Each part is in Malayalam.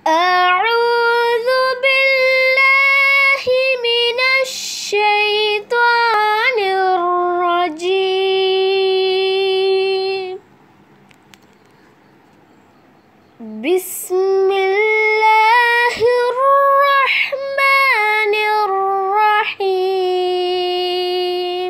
أعوذ بالله من الشيطان الرجيم بسم الله الرحمن الرحيم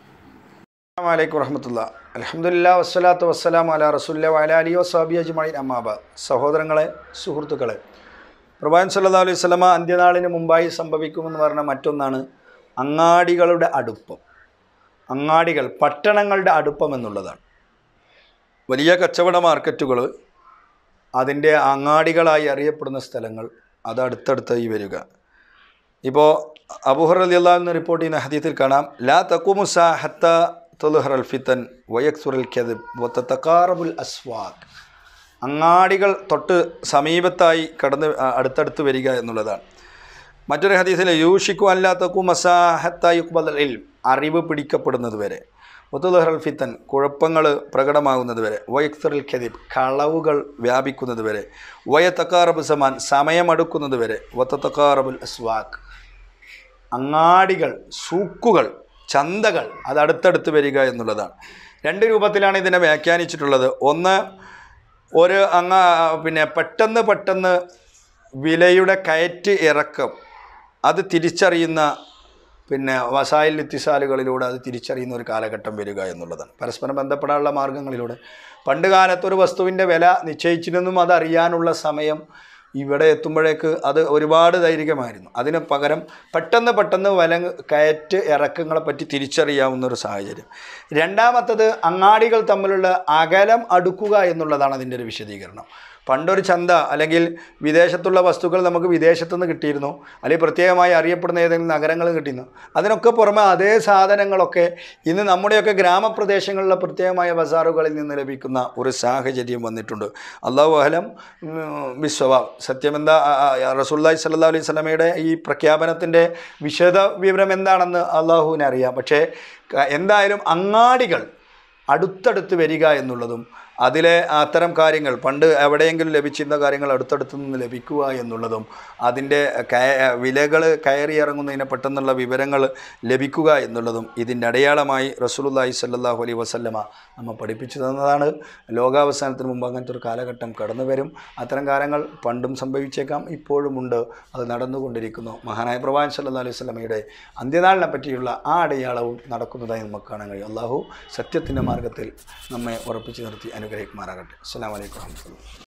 അലൈക്കും വറഹമത്തുള്ള അലഹമുല്ല വസ്സലാത്തു വസ്സലാം അല റസുല്ല വലാലി വസാബി അജ്മൈൻ അമ്മാബ സഹോദരങ്ങളെ സുഹൃത്തുക്കളെ പ്രഭാൻ സല്ലാ അലൈഹി സ്വലമ അന്ത്യനാളിന് മുമ്പായി സംഭവിക്കുമെന്ന് പറഞ്ഞ മറ്റൊന്നാണ് അങ്ങാടികളുടെ അടുപ്പം അങ്ങാടികൾ പട്ടണങ്ങളുടെ അടുപ്പം എന്നുള്ളതാണ് വലിയ കച്ചവട മാർക്കറ്റുകൾ അതിൻ്റെ അങ്ങാടികളായി അറിയപ്പെടുന്ന സ്ഥലങ്ങൾ അത് അടുത്തടുത്തായി വരിക ഇപ്പോൾ അബുഹർ അലി അള്ളാഹ് റിപ്പോർട്ട് ചെയ്യുന്ന ഹദീത്തിൽ കാണാം ലാ തക്കുമുസ ഹത്ത തൊലുഹർ അൽ ഫിത്തൻ വയക്സുറൽ ഖദബ് വത്തക്കാറബുൽ അസ്വാദ് അങ്ങാടികൾ തൊട്ട് സമീപത്തായി കടന്ന് ആ, അടുത്തടുത്ത് വരിക എന്നുള്ളതാണ് മറ്റൊരു ഹദീസിൽ യൂഷിക്കു അല്ലാ തക്കു മസാഹത്ത യുക്ബൽ ഇൽ അറിവ് പിടിക്കപ്പെടുന്നത് വരെ ഒത്തുലഹറൽ ഫിത്തൻ കുഴപ്പങ്ങൾ പ്രകടമാകുന്നത് വരെ വയക്സറിൽ ഖദീബ് കളവുകൾ വ്യാപിക്കുന്നത് വരെ വയ തക്കാറബ് സമാൻ സമയമടുക്കുന്നത് വരെ വത്തത്തക്കാറബുൽ അസ്വാഖ് അങ്ങാടികൾ സൂക്കുകൾ ചന്തകൾ അത് അടുത്തടുത്ത് വരിക എന്നുള്ളതാണ് രണ്ട് രൂപത്തിലാണ് ഇതിനെ വ്യാഖ്യാനിച്ചിട്ടുള്ളത് ഒന്ന് ഒരു അങ്ങ പിന്നെ പെട്ടെന്ന് പെട്ടെന്ന് വിലയുടെ കയറ്റ് ഇറക്കം അത് തിരിച്ചറിയുന്ന പിന്നെ വസായിൽ ഇത്തിസാലുകളിലൂടെ അത് തിരിച്ചറിയുന്ന ഒരു കാലഘട്ടം വരിക എന്നുള്ളതാണ് പരസ്പരം ബന്ധപ്പെടാനുള്ള മാർഗങ്ങളിലൂടെ പണ്ട് കാലത്ത് ഒരു വസ്തുവിൻ്റെ വില നിശ്ചയിച്ചിരുന്നും അത് അറിയാനുള്ള സമയം ഇവിടെ എത്തുമ്പോഴേക്ക് അത് ഒരുപാട് ദൈർഘ്യമായിരുന്നു അതിന് പകരം പെട്ടെന്ന് പെട്ടെന്ന് വില കയറ്റ് ഇറക്കങ്ങളെ പറ്റി തിരിച്ചറിയാവുന്ന ഒരു സാഹചര്യം രണ്ടാമത്തത് അങ്ങാടികൾ തമ്മിലുള്ള അകലം അടുക്കുക എന്നുള്ളതാണ് അതിൻ്റെ ഒരു വിശദീകരണം പണ്ടൊരു ചന്ത അല്ലെങ്കിൽ വിദേശത്തുള്ള വസ്തുക്കൾ നമുക്ക് വിദേശത്തു നിന്ന് കിട്ടിയിരുന്നു അല്ലെങ്കിൽ പ്രത്യേകമായി അറിയപ്പെടുന്ന ഏതെങ്കിലും നഗരങ്ങളിൽ കിട്ടിയിരുന്നു അതിനൊക്കെ പുറമെ അതേ സാധനങ്ങളൊക്കെ ഇന്ന് നമ്മുടെയൊക്കെ ഗ്രാമപ്രദേശങ്ങളിലെ പ്രത്യേകമായ ബസാറുകളിൽ നിന്ന് ലഭിക്കുന്ന ഒരു സാഹചര്യം വന്നിട്ടുണ്ട് അള്ളാഹു അഹലം വിശ്വവ സത്യമെന്താ റസൂല്ലായി സല്ലാ അലൈഹി സ്വലമയുടെ ഈ പ്രഖ്യാപനത്തിൻ്റെ വിശദ വിവരം എന്താണെന്ന് അള്ളാഹുവിനെ അറിയാം പക്ഷേ ക- എന്തായാലും അങ്ങാടികൾ അടുത്തടുത്ത് വരിക എന്നുള്ളതും അതിലെ അത്തരം കാര്യങ്ങൾ പണ്ട് എവിടെയെങ്കിലും ലഭിച്ചിരുന്ന കാര്യങ്ങൾ അടുത്തടുത്ത് നിന്ന് ലഭിക്കുക എന്നുള്ളതും അതിൻ്റെ വിലകൾ കയറി ഇറങ്ങുന്നതിന് പെട്ടെന്നുള്ള വിവരങ്ങൾ ലഭിക്കുക എന്നുള്ളതും ഇതിൻ്റെ അടയാളമായി റസൂലുല്ലാഹി സല്ലാഹു അലൈ വസല്ലമ നമ്മ പഠിപ്പിച്ചു തന്നതാണ് ലോകാവസാനത്തിന് മുമ്പ് അങ്ങനത്തെ ഒരു കാലഘട്ടം കടന്നു വരും അത്തരം കാര്യങ്ങൾ പണ്ടും സംഭവിച്ചേക്കാം ഇപ്പോഴുമുണ്ട് അത് നടന്നുകൊണ്ടിരിക്കുന്നു മഹാനായ പ്രവാൻ സല്ലാ അലൈഹി സ്വലമയുടെ അന്ത്യനാളിനെ പറ്റിയുള്ള ആ അടയാളവും നടക്കുന്നതായി നമുക്ക് കാണാൻ കഴിയും അള്ളാഹു സത്യത്തിൻ്റെ മാർഗത്തിൽ നമ്മെ ഉറപ്പിച്ചു നിർത്തി അനുഗ്രഹിക്കുമാറാകട്ടെ അസ്സാം വലൈക്കും വാഹമത്തുള്ള